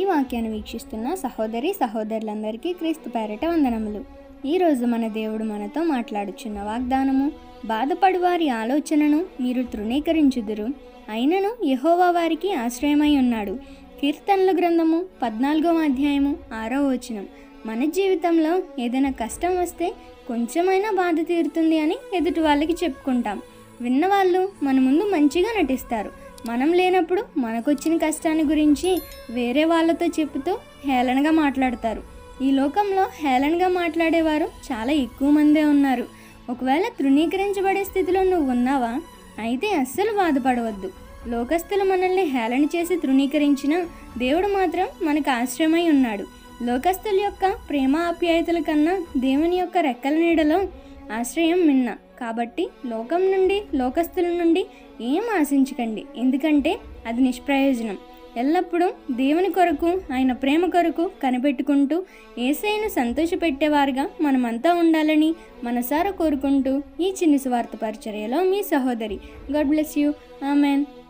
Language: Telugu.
ఈ వాక్యాన్ని వీక్షిస్తున్న సహోదరి సహోదరులందరికీ క్రీస్తు పేరట వందనములు ఈరోజు మన దేవుడు మనతో మాట్లాడుచున్న వాగ్దానము బాధపడు వారి ఆలోచనను మీరు తృణీకరించుదురు అయినను యెహోవా వారికి ఆశ్రయమై ఉన్నాడు కీర్తనల గ్రంథము పద్నాలుగవ అధ్యాయము ఆరో వచనం మన జీవితంలో ఏదైనా కష్టం వస్తే కొంచెమైనా బాధ తీరుతుంది అని ఎదుటి వాళ్ళకి చెప్పుకుంటాం విన్నవాళ్ళు మన ముందు మంచిగా నటిస్తారు మనం లేనప్పుడు మనకొచ్చిన కష్టాన్ని గురించి వేరే వాళ్ళతో చెప్పుతూ హేళనగా మాట్లాడతారు ఈ లోకంలో హేళనగా మాట్లాడేవారు చాలా ఎక్కువ మందే ఉన్నారు ఒకవేళ తృణీకరించబడే స్థితిలో నువ్వు ఉన్నావా అయితే అస్సలు బాధపడవద్దు లోకస్తులు మనల్ని హేళన చేసి తృణీకరించిన దేవుడు మాత్రం మనకు ఆశ్రయమై ఉన్నాడు లోకస్తుల యొక్క ప్రేమ ఆప్యాయతల కన్నా దేవుని యొక్క రెక్కల నీడలో ఆశ్రయం మిన్న కాబట్టి లోకం నుండి లోకస్తుల నుండి ఏం ఆశించకండి ఎందుకంటే అది నిష్ప్రయోజనం ఎల్లప్పుడూ దేవుని కొరకు ఆయన ప్రేమ కొరకు కనిపెట్టుకుంటూ ఏసైను సంతోషపెట్టేవారుగా మనమంతా ఉండాలని మనసారా కోరుకుంటూ ఈ చిన్ని స్వార్థ పరిచర్యలో మీ సహోదరి గాడ్ బ్లెస్ యూ ఆమెన్